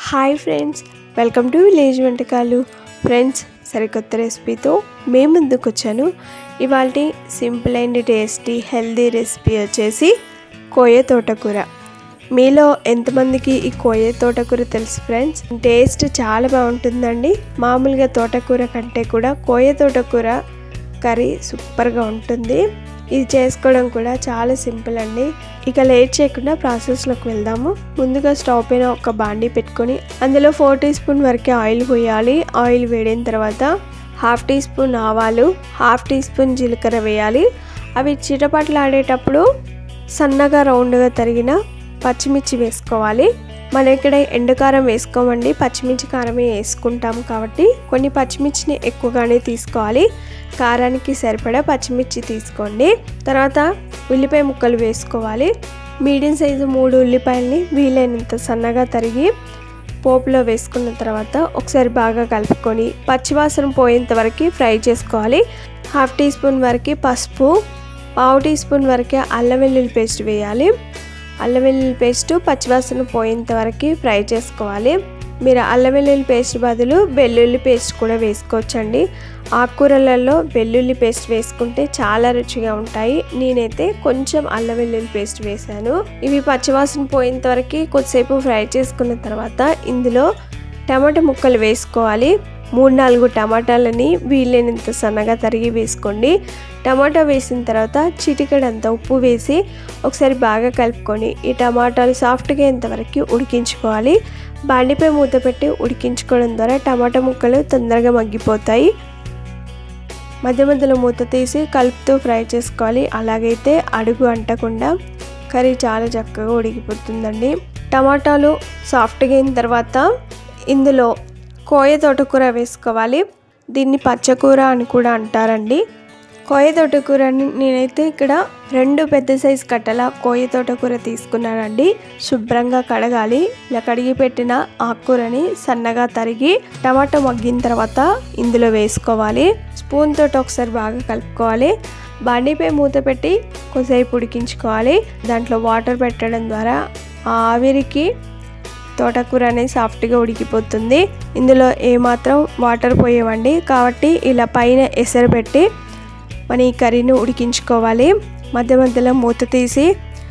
hi friends welcome to village వంటకాలు friends సరికొత్త రెసిపీతో మేము ముందుకు వచ్చాను ఇవాళ simple and tasty healthy recipe వచ్చేసి కోయ తోటకూర మీలో ఎంతమందికి ఈ కోయ తోటకూర తెలుసు ఫ్రెండ్స్ టేస్ట్ చాలా బాగుంటుందండి మామూలుగా తోటకూర కంటే కూడా కోయ తోటకూర కర్రీ సూపర్గా ఉంటుంది ఇది చేసుకోవడం కూడా చాలా సింపుల్ అండి ఇక లేట్ చేయకుండా ప్రాసెస్లోకి వెళ్దాము ముందుగా స్టవ్ పైన ఒక బాండీ పెట్టుకొని అందులో ఫోర్ టీ స్పూన్ వరకే ఆయిల్ పోయాలి ఆయిల్ వేడిన తర్వాత హాఫ్ టీ స్పూన్ ఆవాలు హాఫ్ టీ స్పూన్ జీలకర్ర వేయాలి అవి చిటపట్లాడేటప్పుడు సన్నగా రౌండ్గా తరిగిన పచ్చిమిర్చి వేసుకోవాలి మన ఇక్కడ ఎండుకారం వేసుకోమండి పచ్చిమిర్చి కారమే వేసుకుంటాం కాబట్టి కొన్ని పచ్చిమిర్చిని ఎక్కువగానే తీసుకోవాలి కారానికి సరిపడా పచ్చిమిర్చి తీసుకోండి తర్వాత ఉల్లిపాయ ముక్కలు వేసుకోవాలి మీడియం సైజు మూడు ఉల్లిపాయల్ని వీలైనంత సన్నగా తరిగి పోపులో వేసుకున్న తర్వాత ఒకసారి బాగా కలుపుకొని పచ్చివాసన పోయేంత వరకు ఫ్రై చేసుకోవాలి హాఫ్ టీ స్పూన్ వరకు పసుపు పావు టీ స్పూన్ వరకు అల్లం వెల్లుల్లి పేస్ట్ వేయాలి అల్లం వెల్లుల్లి పేస్ట్ పచ్చివాసన పోయేంత వరకు ఫ్రై చేసుకోవాలి మీరు అల్లం వెల్లుల్లి పేస్ట్ బదులు వెల్లుల్లి పేస్ట్ కూడా వేసుకోవచ్చండి ఆకుకూరలలో వెల్లుల్లి పేస్ట్ వేసుకుంటే చాలా రుచిగా ఉంటాయి నేనైతే కొంచెం అల్లం వెల్లుల్లి పేస్ట్ వేసాను ఇవి పచ్చివాసన పోయేంత వరకు కొద్దిసేపు ఫ్రై చేసుకున్న తర్వాత ఇందులో టమాటా ముక్కలు వేసుకోవాలి మూడు నాలుగు టమాటాలని వీలైనంత సన్నగా తరిగి వేసుకోండి టమాటా వేసిన తర్వాత చిటికడంత ఉప్పు వేసి ఒకసారి బాగా కలుపుకొని ఈ టమాటాలు సాఫ్ట్గా ఎంతవరకు ఉడికించుకోవాలి బాండిపై మూత పెట్టి ఉడికించుకోవడం ద్వారా టమాటా ముక్కలు తొందరగా మగ్గిపోతాయి మధ్య మధ్యలో మూత తీసి కలుపుతూ ఫ్రై చేసుకోవాలి అలాగైతే అడుగు అంటకుండా కర్రీ చాలా చక్కగా ఉడికిపోతుందండి టమాటాలు సాఫ్ట్గా అయిన తర్వాత ఇందులో కోయ తోటకూర వేసుకోవాలి దీన్ని పచ్చకూర అని కూడా అంటారండి కోయ తోటకూరని నేనైతే ఇక్కడ రెండు పెద్ద సైజు కట్టల కోయ తోటకూర తీసుకున్నానండి శుభ్రంగా కడగాలి ఇలా కడిగి పెట్టిన ఆకుకూరని సన్నగా తరిగి టమాటో మగ్గిన తర్వాత ఇందులో వేసుకోవాలి స్పూన్ తోటి ఒకసారి బాగా కలుపుకోవాలి బాండీపై మూత పెట్టి కొద్దిసేపు ఉడికించుకోవాలి దాంట్లో వాటర్ పెట్టడం ద్వారా ఆవిరికి తోటకూర అనేది సాఫ్ట్గా ఉడికిపోతుంది ఇందులో ఏమాత్రం వాటర్ పోయేవండి కాబట్టి ఇలా పైన ఎసరు పెట్టి మన ఈ కర్రీని ఉడికించుకోవాలి మధ్య మధ్యలో మూత తీసి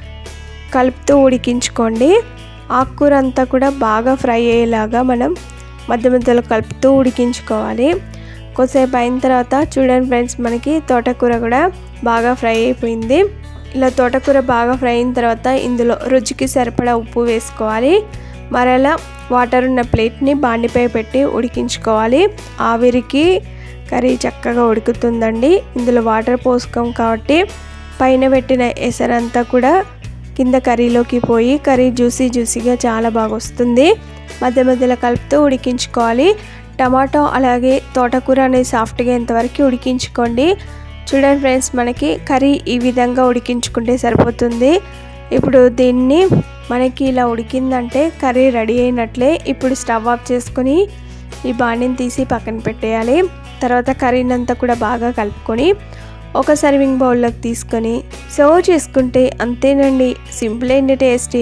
కలుపుతూ ఉడికించుకోండి ఆకుకూర అంతా కూడా బాగా ఫ్రై అయ్యేలాగా మనం మధ్య మధ్యలో కలుపుతూ ఉడికించుకోవాలి కొద్దిసేపు అయిన తర్వాత చూడండి ఫ్రెండ్స్ మనకి తోటకూర కూడా బాగా ఫ్రై అయిపోయింది ఇలా తోటకూర బాగా ఫ్రై అయిన తర్వాత ఇందులో రుచికి సరిపడా ఉప్పు వేసుకోవాలి మరలా వాటర్ ఉన్న ప్లేట్ని బాండిపై పెట్టి ఉడికించుకోవాలి ఆవిరికి కర్రీ చక్కగా ఉడుకుతుందండి ఇందులో వాటర్ పోసుకోం కాబట్టి పైన పెట్టిన ఎసరంతా కూడా కింద కర్రీలోకి పోయి కర్రీ జ్యూసీ జ్యూసీగా చాలా బాగా వస్తుంది మధ్య మధ్యలో కలుపుతూ ఉడికించుకోవాలి టమాటో అలాగే తోటకూర అనేది సాఫ్ట్గా ఎంతవరకు ఉడికించుకోండి చూడండి ఫ్రెండ్స్ మనకి కర్రీ ఈ విధంగా ఉడికించుకుంటే సరిపోతుంది ఇప్పుడు దీన్ని మనకి ఇలా ఉడికిందంటే కర్రీ రెడీ అయినట్లే ఇప్పుడు స్టవ్ ఆఫ్ చేసుకొని ఈ బాణీని తీసి పక్కన పెట్టేయాలి తర్వాత కర్రీని అంతా కూడా బాగా కలుపుకొని ఒక సర్వింగ్ బౌల్లోకి తీసుకొని సర్వ్ చేసుకుంటే అంతేనండి సింపుల్ అండ్ టేస్టీ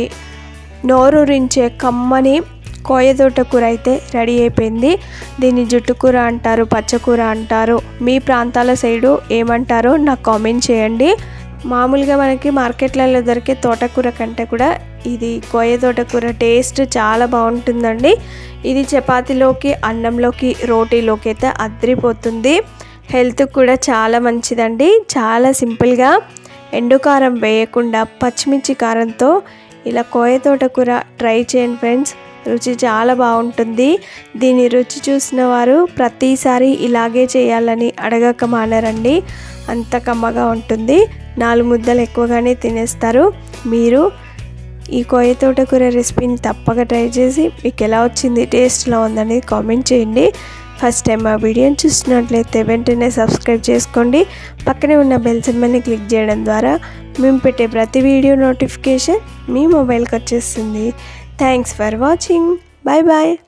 నోరూరించే కమ్మని కోయదోట కూర అయితే రెడీ అయిపోయింది దీన్ని జుట్టు కూర అంటారు పచ్చకూర అంటారు మీ ప్రాంతాల సైడు ఏమంటారో నాకు కామెంట్ చేయండి మామూలుగా మనకి మార్కెట్లలో దొరికే తోటకూర కంటే కూడా ఇది కోయ తోటకూర టేస్ట్ చాలా బాగుంటుందండి ఇది చపాతీలోకి అన్నంలోకి రోటీలోకి అయితే అద్రిపోతుంది హెల్త్ కూడా చాలా మంచిదండి చాలా సింపుల్గా ఎండుకారం వేయకుండా పచ్చిమిర్చి కారంతో ఇలా కోయ తోటకూర ట్రై చేయండి ఫ్రెండ్స్ రుచి చాలా బాగుంటుంది దీని రుచి చూసిన వారు ప్రతిసారి ఇలాగే చేయాలని అడగక మానరండి అంత కమ్మగా ఉంటుంది నాలుగు ముద్దలు ఎక్కువగానే తినేస్తారు మీరు ఈ కోయ తోటకూర రెసిపీని తప్పక ట్రై చేసి మీకు ఎలా వచ్చింది టేస్ట్లో ఉందనేది కామెంట్ చేయండి ఫస్ట్ టైం మా వీడియోని చూసినట్లయితే వెంటనే సబ్స్క్రైబ్ చేసుకోండి పక్కనే ఉన్న బెల్ సింబల్ని క్లిక్ చేయడం ద్వారా మేము పెట్టే ప్రతి వీడియో నోటిఫికేషన్ మీ మొబైల్కి వచ్చేస్తుంది thanks for watching bye bye